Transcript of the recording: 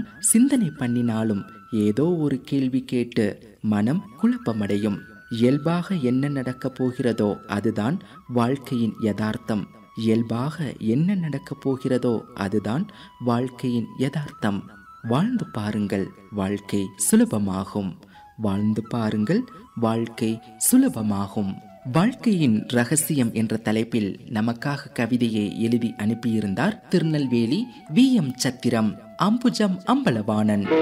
சிந்தனை பண்ணினாலும் ஏதோ ஒரு கேள்வி கேட்டு மனம் குழப்பமடையும் இயல்பாக என்ன நடக்கப் போகிறதோ அதுதான் வாழ்க்கையின் யதார்த்தம் இயல்பாக என்ன நடக்கப் போகிறதோ அதுதான் வாழ்க்கையின் யதார்த்தம் வாழ்ந்து பாருங்கள் வாழ்க்கை சுலபமாகும் வாழ்ந்து பாருங்கள் வாழ்க்கை சுலபமாகும் வாழ்க்கையின் ரகசியம் என்ற தலைப்பில் நமக்காக கவிதையை எழுதி அனுப்பியிருந்தார் திருநெல்வேலி வி எம் சத்திரம் அம்புஜம் அம்பலவாணன்